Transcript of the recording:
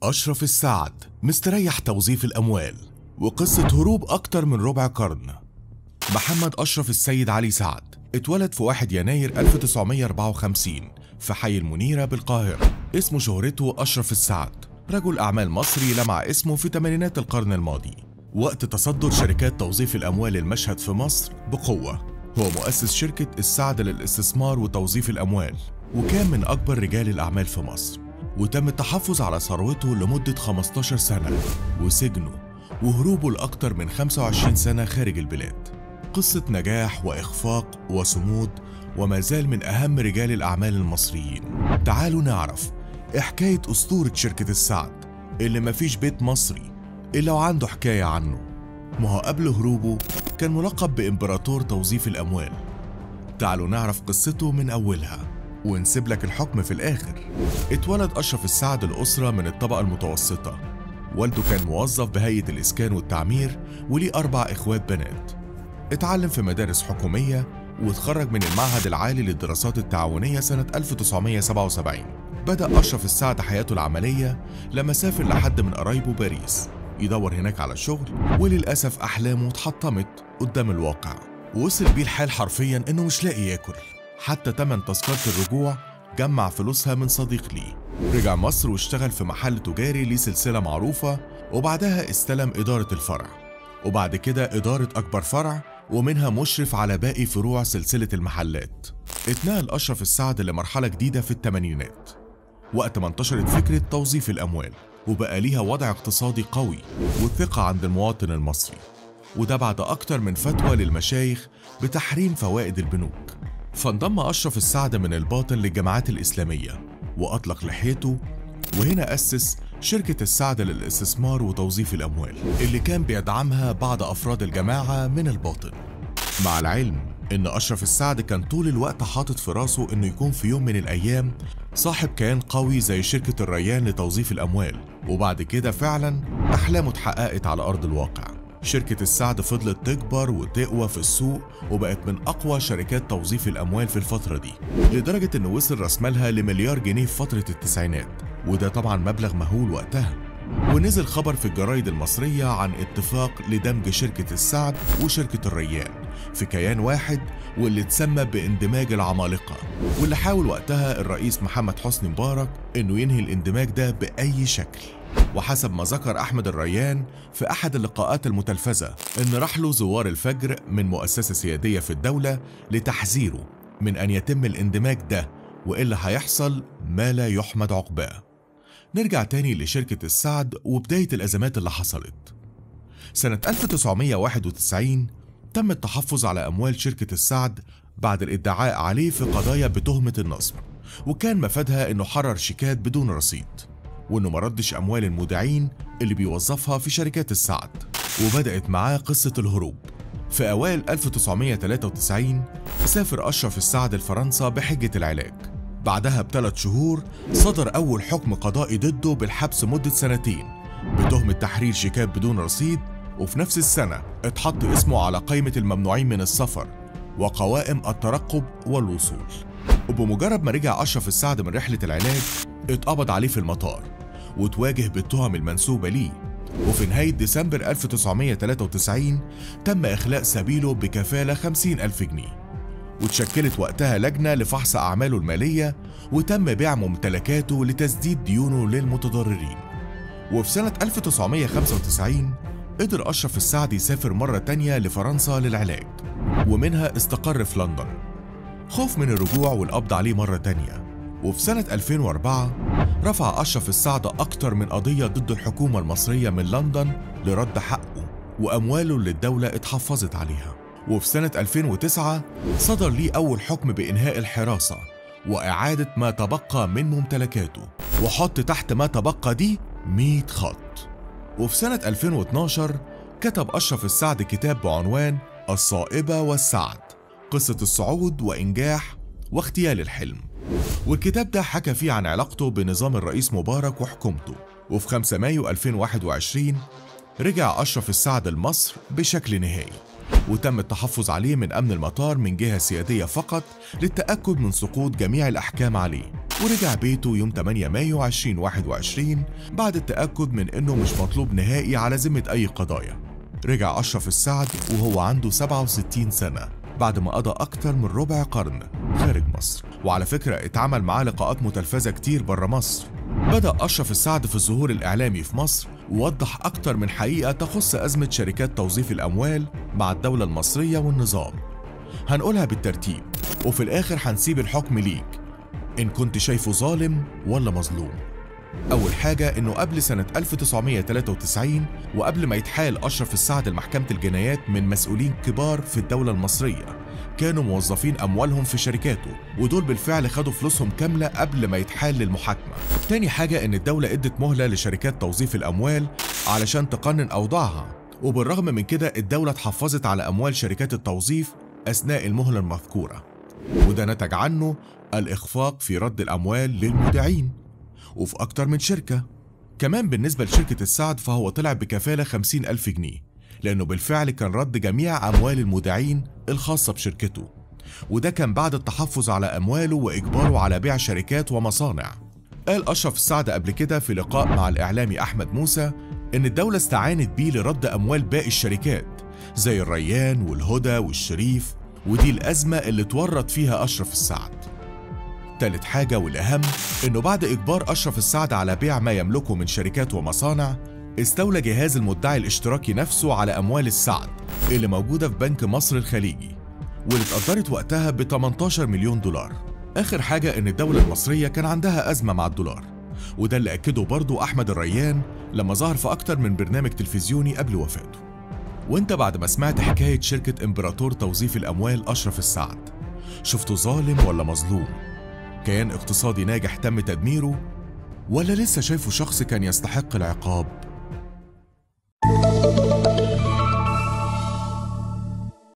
أشرف السعد مستريح توظيف الأموال وقصة هروب أكتر من ربع قرن محمد أشرف السيد علي سعد اتولد في 1 يناير 1954 في حي المنيرة بالقاهرة اسمه شهرته أشرف السعد رجل أعمال مصري لمع اسمه في تمانينات القرن الماضي وقت تصدر شركات توظيف الأموال المشهد في مصر بقوة هو مؤسس شركة السعد للاستثمار وتوظيف الأموال وكان من أكبر رجال الأعمال في مصر وتم التحفظ على ثروته لمدة 15 سنة وسجنه وهروبه لأكثر من 25 سنة خارج البلاد قصة نجاح وإخفاق وصمود وما زال من أهم رجال الأعمال المصريين تعالوا نعرف إيه حكاية أسطورة شركة السعد اللي مفيش بيت مصري إلا وعنده حكاية عنه ما هو قبل هروبه كان ملقب بإمبراطور توظيف الأموال تعالوا نعرف قصته من أولها ونسيب لك الحكم في الآخر اتولد أشرف السعد الأسرة من الطبقة المتوسطة والده كان موظف بهيئة الإسكان والتعمير وليه أربع إخوات بنات اتعلم في مدارس حكومية واتخرج من المعهد العالي للدراسات التعاونية سنة 1977 بدأ أشرف السعد حياته العملية لما سافر لحد من قرايبه باريس يدور هناك على شغل وللأسف أحلامه اتحطمت قدام الواقع ووصل بيه الحال حرفيا إنه مش لاقي ياكل حتى تمن تذكرة الرجوع جمع فلوسها من صديق ليه رجع مصر واشتغل في محل تجاري ليه سلسلة معروفة وبعدها استلم إدارة الفرع وبعد كده إدارة أكبر فرع ومنها مشرف على باقي فروع سلسلة المحلات اتنقل أشرف السعد لمرحلة جديدة في الثمانينات وقت ما انتشرت فكرة توظيف الأموال وبقى ليها وضع اقتصادي قوي والثقة عند المواطن المصري وده بعد أكتر من فتوى للمشايخ بتحريم فوائد البنوك فانضم أشرف السعد من الباطن للجماعات الإسلامية وأطلق لحيته وهنا أسس شركة السعد للاستثمار وتوظيف الأموال اللي كان بيدعمها بعض أفراد الجماعة من الباطن مع العلم إن أشرف السعد كان طول الوقت حاطط في راسه إنه يكون في يوم من الأيام صاحب كيان قوي زي شركة الريان لتوظيف الأموال وبعد كده فعلا أحلامه اتحققت على أرض الواقع شركة السعد فضلت تكبر وتقوى في السوق وبقت من أقوى شركات توظيف الأموال في الفترة دي لدرجة إنه وصل رأسمالها لمليار جنيه في فترة التسعينات وده طبعا مبلغ مهول وقتها ونزل خبر في الجرايد المصرية عن اتفاق لدمج شركة السعد وشركة الريان في كيان واحد واللي اتسمى باندماج العمالقة واللي حاول وقتها الرئيس محمد حسني مبارك انه ينهي الاندماج ده بأي شكل وحسب ما ذكر أحمد الريان في أحد اللقاءات المتلفزة إن راح له زوار الفجر من مؤسسة سيادية في الدولة لتحذيره من أن يتم الاندماج ده وإلا هيحصل ما لا يحمد عقباه نرجع تاني لشركة السعد وبداية الأزمات اللي حصلت سنة 1991 تم التحفظ على أموال شركة السعد بعد الادعاء عليه في قضايا بتهمة النصب وكان مفادها إنه حرر شيكات بدون رصيد وإنه مردش أموال المودعين اللي بيوظفها في شركات السعد وبدأت معاه قصة الهروب في أوائل 1993 سافر أشرف السعد لفرنسا بحجة العلاج بعدها بثلاث شهور صدر أول حكم قضائي ضده بالحبس مدة سنتين بتهمة تحرير شيكات بدون رصيد وفي نفس السنة اتحط اسمه على قائمة الممنوعين من السفر وقوائم الترقب والوصول وبمجرد ما رجع أشرف السعد من رحلة العلاج اتقبض عليه في المطار وتواجه بالتهم المنسوبة ليه وفي نهاية ديسمبر 1993 تم إخلاء سبيله بكفالة 50 ألف جنيه وتشكلت وقتها لجنة لفحص أعماله المالية وتم بيع ممتلكاته لتسديد ديونه للمتضررين وفي سنة 1995 قدر أشرف السعد يسافر مرة تانية لفرنسا للعلاج ومنها استقر في لندن خوف من الرجوع والقبض عليه مرة تانية وفي سنة 2004 رفع أشرف السعد أكتر من قضية ضد الحكومة المصرية من لندن لرد حقه وأمواله اللي الدولة اتحفظت عليها وفي سنة 2009 صدر ليه أول حكم بإنهاء الحراسة وإعادة ما تبقى من ممتلكاته وحط تحت ما تبقى دي 100 خط وفي سنة 2012 كتب أشرف السعد كتاب بعنوان الصائبة والسعد قصة الصعود وإنجاح واغتيال الحلم والكتاب ده حكى فيه عن علاقته بنظام الرئيس مبارك وحكومته وفي 5 مايو 2021 رجع أشرف السعد لمصر بشكل نهائي وتم التحفظ عليه من أمن المطار من جهة سيادية فقط للتأكد من سقوط جميع الأحكام عليه ورجع بيته يوم 8 مايو 2021 بعد التأكد من إنه مش مطلوب نهائي على ذمة أي قضايا رجع أشرف السعد وهو عنده 67 سنة بعد ما قضى أكتر من ربع قرن خارج مصر وعلى فكرة اتعمل معاه لقاءات متلفزة كتير بره مصر بدأ أشرف السعد في الظهور الإعلامي في مصر ووضح أكتر من حقيقة تخص أزمة شركات توظيف الأموال مع الدولة المصرية والنظام هنقولها بالترتيب وفي الآخر هنسيب الحكم ليك إن كنت شايفه ظالم ولا مظلوم أول حاجة إنه قبل سنة 1993 وقبل ما يتحال أشرف السعد لمحكمة الجنايات من مسؤولين كبار في الدولة المصرية كانوا موظفين أموالهم في شركاته ودول بالفعل خدوا فلوسهم كاملة قبل ما يتحال للمحاكمة تاني حاجة إن الدولة ادت مهلة لشركات توظيف الأموال علشان تقنن أوضاعها وبالرغم من كده الدولة اتحفظت على أموال شركات التوظيف أثناء المهلة المذكورة وده نتج عنه الإخفاق في رد الأموال للمودعين وفي أكتر من شركة كمان بالنسبة لشركة السعد فهو طلع بكفالة 50 ألف جنيه لأنه بالفعل كان رد جميع أموال المودعين الخاصة بشركته وده كان بعد التحفظ على أمواله وإجباره على بيع شركات ومصانع قال أشرف السعد قبل كده في لقاء مع الإعلامي أحمد موسى إن الدولة استعانت بيه لرد أموال باقي الشركات زي الريان والهدى والشريف ودي الأزمة اللي تورط فيها أشرف السعد تالت حاجة والأهم إنه بعد إجبار أشرف السعد على بيع ما يملكه من شركات ومصانع استولى جهاز المدعي الاشتراكي نفسه على أموال السعد اللي موجودة في بنك مصر الخليجي واللي اتقدرت وقتها ب 18 مليون دولار آخر حاجة إن الدولة المصرية كان عندها أزمة مع الدولار وده اللي أكده برضه أحمد الريان لما ظهر في أكتر من برنامج تلفزيوني قبل وفاته وانت بعد ما سمعت حكاية شركة إمبراطور توظيف الأموال أشرف السعد شفته ظالم ولا مظلوم كيان اقتصادي ناجح تم تدميره ولا لسه شايفه شخص كان يستحق العقاب